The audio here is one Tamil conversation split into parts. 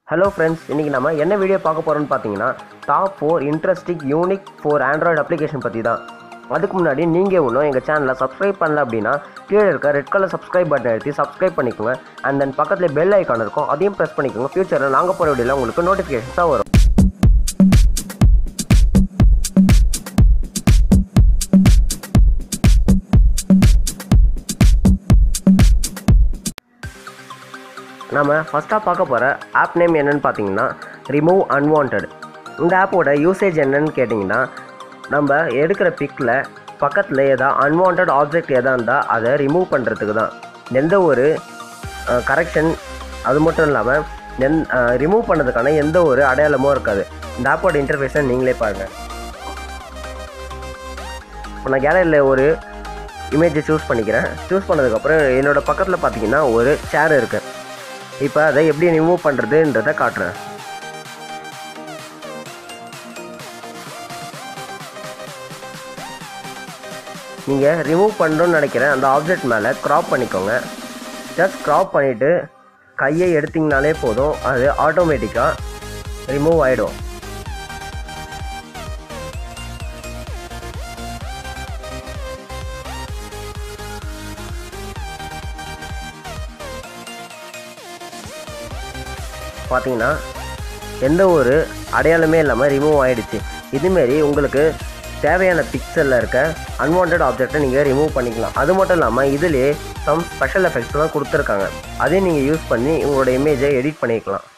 ஹலோ ஃப்ரெண்ட்ஸ் இன்றைக்கி நம்ம என்ன வீடியோ பார்க்க போகிறோம்னு பார்த்தீங்கன்னா top four interesting unique four android application பற்றி தான் அதுக்கு முன்னாடி நீங்கள் இன்னும் எங்கள் சேனலை சப்ஸ்கிரைப் பண்ணல அப்படின்னா கீழே இருக்க ரெட் கலர் சப்ஸ்கிரைப் பட்டன் எடுத்து சப்ஸ்கிரைப் பண்ணிக்கோங்க அண்ட் தென் பக்கத்தில் பெல் ஐக்கான் இருக்கும் அதையும் ப்ரெஸ் பண்ணிக்கோங்க ஃபியூச்சரில் நாங்கள் போகிற வீடியோவில் உங்களுக்கு நோட்டிஃபிகேஷன்ஸாக வரும் நம்ம ஃபஸ்ட்டாக பார்க்க போகிற ஆப் நேம் என்னன்னு பார்த்தீங்கன்னா ரிமூவ் அன்வான்ட் இந்த ஆப்போட யூசேஜ் என்னன்னு கேட்டிங்கன்னா நம்ம எடுக்கிற பிக்கில் பக்கத்தில் ஏதா அன்வான்ட் ஆப்ஜெக்ட் எதா இருந்தால் அதை ரிமூவ் பண்ணுறதுக்கு தான் எந்த ஒரு கரெக்ஷன் அது மட்டும் இல்லாமல் எந் ரிமூவ் பண்ணதுக்கான எந்த ஒரு அடையாளமும் இருக்காது இந்த ஆப்போட இன்டர்ஃபேஸை நீங்களே பாருங்கள் இப்போ நான் கேலரியில் ஒரு இமேஜை சூஸ் பண்ணிக்கிறேன் சூஸ் பண்ணதுக்கப்புறம் என்னோடய பக்கத்தில் பார்த்தீங்கன்னா ஒரு சேர் இருக்குது இப்போ அதை எப்படி ரிமூவ் பண்ணுறதுன்றதை காட்டுறேன் நீங்கள் ரிமூவ் பண்ணணும்னு நினைக்கிறேன் அந்த ஆப்ஜெக்ட் மேலே க்ராப் பண்ணிக்கோங்க ஜஸ்ட் க்ராப் பண்ணிவிட்டு கையை எடுத்திங்கனாலே போதும் அது ஆட்டோமேட்டிக்காக ரிமூவ் ஆகிடும் பார்த்தீங்கன்னா எந்த ஒரு அடையாளமே இல்லாமல் ரிமூவ் ஆகிடுச்சு இதுமாரி உங்களுக்கு தேவையான பிக்சலில் இருக்க அன்வான்ட் ஆப்ஜெக்டை நீங்கள் ரிமூவ் பண்ணிக்கலாம் அது மட்டும் இல்லாமல் இதுலேயே சம் ஸ்பெஷல் எஃபெக்ட்ஸ்லாம் கொடுத்துருக்காங்க அதையும் நீங்கள் யூஸ் பண்ணி உங்களோட இமேஜை எடிட் பண்ணிக்கலாம்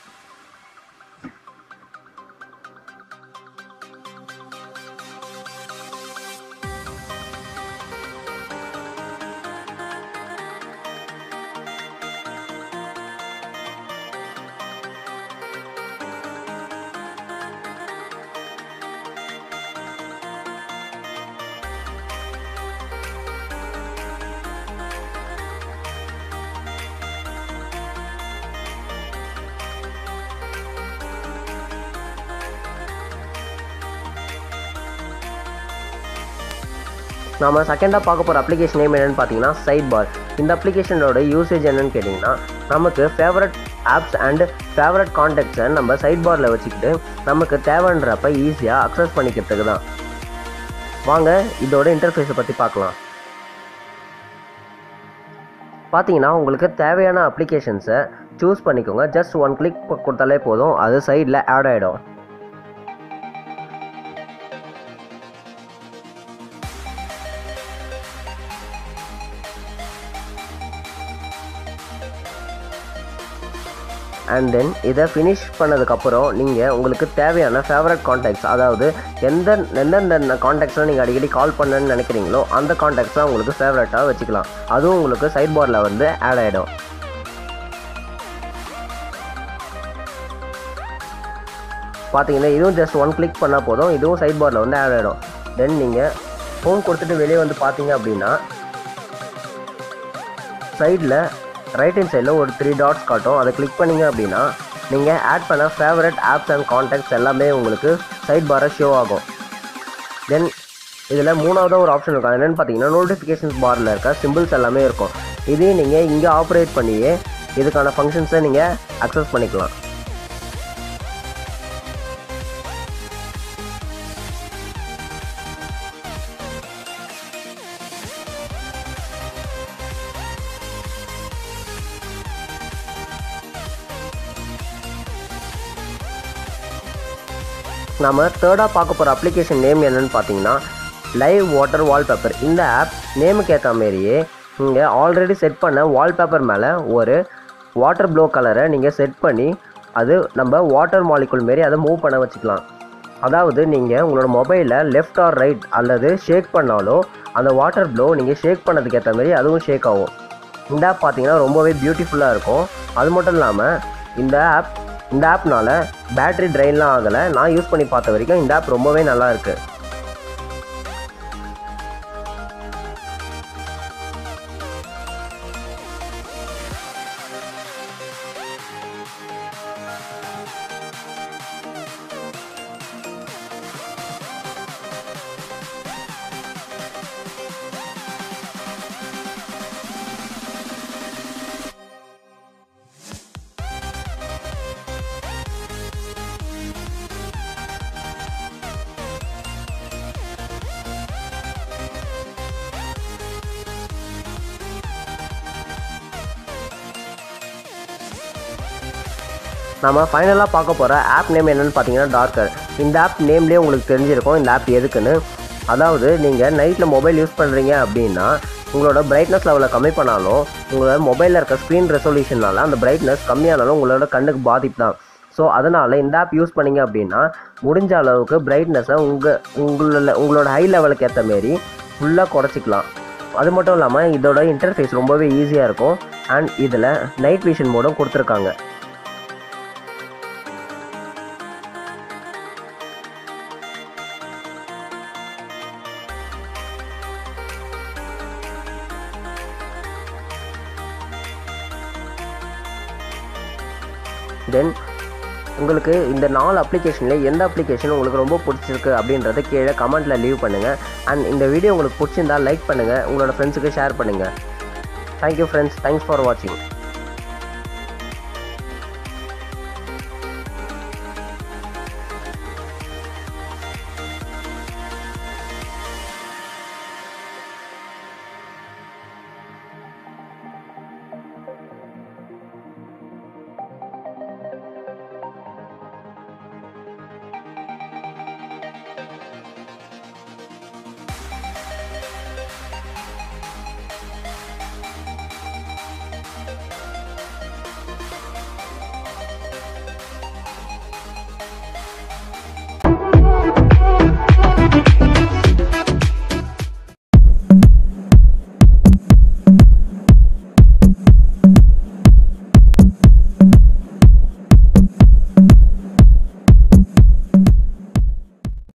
நாம செகண்டாக பார்க்க போகிற அப்ளிகேஷன் நேம் என்னென்னு பார்த்தீங்கன்னா சைட் பார் இந்த அப்ளிகேஷனோட யூசேஜ் என்னன்னு கேட்டிங்கன்னா நமக்கு ஃபேவரட் ஆப்ஸ் அண்ட் ஃபேவரட் கான்டாக்ட்ஸை நம்ம சைட் பாரில் வச்சுக்கிட்டு நமக்கு தேவைன்றப்ப ஈஸியாக அக்சஸ் பண்ணிக்கிறதுக்கு தான் வாங்க இதோட இன்டர்ஃபேஸை பற்றி பார்க்கலாம் பார்த்தீங்கன்னா உங்களுக்கு தேவையான அப்ளிகேஷன்ஸை சூஸ் பண்ணிக்கோங்க ஜஸ்ட் ஒன் கிளிக் கொடுத்தாலே போதும் அது சைடில் ஆட் ஆகிடும் அண்ட் தென் இதை ஃபினிஷ் பண்ணதுக்கப்புறம் நீங்கள் உங்களுக்கு தேவையான ஃபேவரட் காண்டாக்ட்ஸ் அதாவது எந்த எந்தெந்த காண்டாக்ட்ஸ்லாம் நீங்கள் அடிக்கடி கால் பண்ணணும்னு நினைக்கிறீங்களோ அந்த காண்டாக்ட்ஸ்லாம் உங்களுக்கு ஃபேவரட்டாக வச்சுக்கலாம் அதுவும் உங்களுக்கு சைட் பாரில் வந்து ஆட் ஆகிடும் பார்த்தீங்கன்னா இதுவும் ஜஸ்ட் ஒன் கிளிக் பண்ணால் போதும் இதுவும் சைட் பாரில் வந்து ஆட் ஆகிடும் தென் நீங்கள் ஃபோன் கொடுத்துட்டு வெளியே வந்து பார்த்தீங்க அப்படின்னா சைடில் ரைட் ஹேண்ட் சைடில் ஒரு த்ரீ டாட்ஸ் காட்டும் அதை கிளிக் பண்ணிங்க அப்படின்னா நீங்கள் ஆட் பண்ண ஃபேவரட் ஆப்ஸ் அண்ட் காண்டாக்ட்ஸ் எல்லாமே உங்களுக்கு சைட் பாரை ஷோ ஆகும் தென் இதில் மூணாவதாக ஒரு ஆப்ஷன் இருக்கும் அது என்னென்னு பார்த்தீங்கன்னா நோட்டிஃபிகேஷன்ஸ் பாரில் இருக்க சிம்பிள்ஸ் எல்லாமே இருக்கும் இதையும் நீங்கள் இங்கே ஆப்ரேட் பண்ணியே இதுக்கான ஃபங்க்ஷன்ஸை நீங்கள் அக்சஸ் பண்ணிக்கலாம் நம்ம தேர்டாக பார்க்க போகிற அப்ளிகேஷன் நேம் என்னன்னு பார்த்தீங்கன்னா லைவ் வாட்டர் வால்பேப்பர் இந்த ஆப் நேமுக்கு ஏற்ற மாரியே நீங்கள் ஆல்ரெடி செட் பண்ண வால்பேப்பர் மேலே ஒரு வாட்டர் ப்ளோ கலரை நீங்கள் செட் பண்ணி அது நம்ம வாட்டர் மாலிகுல் மாரி அதை மூவ் பண்ண வச்சுக்கலாம் அதாவது நீங்கள் உங்களோட மொபைலில் லெஃப்ட் ஆர் ரைட் அல்லது ஷேக் பண்ணாலும் அந்த வாட்டர் ப்ளோ நீங்கள் ஷேக் பண்ணதுக்கு ஏற்ற மாரி அதுவும் ஷேக் ஆகும் இந்த ஆப் பார்த்தீங்கன்னா ரொம்பவே பியூட்டிஃபுல்லாக இருக்கும் அது மட்டும் இல்லாமல் இந்த ஆப் இந்த ஆப்னால பேட்டரி ட்ரெயின்லாம் ஆகலை நான் யூஸ் பண்ணி பார்த்த வரைக்கும் இந்த ஆப் ரொம்பவே நல்லா இருக்கு நம்ம ஃபைனலாக பார்க்க போகிற ஆப் நேம் என்னென்னு பார்த்தீங்கன்னா டார்க்கர் இந்த ஆப் நேம்லேயே உங்களுக்கு தெரிஞ்சிருக்கும் இந்த ஆப் எதுக்குன்னு அதாவது நீங்கள் நைட்டில் மொபைல் யூஸ் பண்ணுறீங்க அப்படின்னா உங்களோட பிரைட்னஸ் லெவலை கம்மி பண்ணாலும் உங்களோட மொபைலில் இருக்க ஸ்க்ரீன் ரெசல்யூஷனால அந்த பிரைட்னஸ் கம்மியானாலும் உங்களோட கண்ணுக்கு பாதிப்பு தான் ஸோ அதனால் இந்த ஆப் யூஸ் பண்ணீங்க அப்படின்னா முடிஞ்ச அளவுக்கு பிரைட்னஸை உங்கள் உங்களோட உங்களோட ஹை லெவலுக்கு ஏற்ற மாரி ஃபுல்லாக குறைச்சிக்கலாம் அது மட்டும் இல்லாமல் இதோட இன்டர்ஃபேஸ் ரொம்பவே ஈஸியாக இருக்கும் அண்ட் இதில் நைட் விஷன் மோடும் கொடுத்துருக்காங்க தென் உங்களுக்கு இந்த நாலு அப்ளிகேஷனில் எந்த அப்ளிகேஷன் உங்களுக்கு ரொம்ப பிடிச்சிருக்கு அப்படின்றத கீழே கமெண்ட்டில் லீவ் பண்ணுங்கள் அண்ட் இந்த வீடியோ உங்களுக்கு பிடிச்சிருந்தா லைக் பண்ணுங்கள் உங்களோட ஃப்ரெண்ட்ஸுக்கு ஷேர் பண்ணுங்கள் தேங்க்யூ ஃப்ரெண்ட்ஸ் தேங்க்ஸ் ஃபார் வாட்சிங்